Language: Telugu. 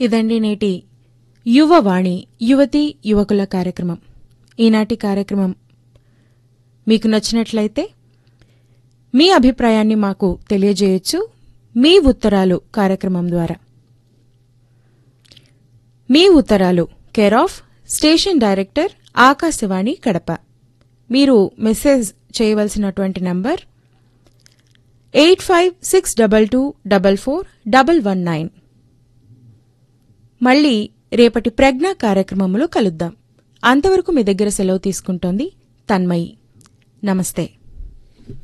ఇదండి నేటి యువవాణి యువతి యువకుల కార్యక్రమం ఈనాటి కార్యక్రమం మీకు నచ్చినట్లయితే మీ అభిప్రాయాన్ని మాకు తెలియజేయొచ్చు మీ ఉత్తరాలు కార్యక్రమం ద్వారా మీ ఉత్తరాలు care of station director Akashvani Kadapa మీరు మెసేజ్ చేయవలసినటువంటి number eight five six double two double four double one nine మళ్ళీ రేపటి ప్రజ్ఞ కార్యక్రమంలో కలుద్దాం అంతవరకు మీ దగ్గర సెలవు తీసుకుంటోంది తన్మయి నమస్తే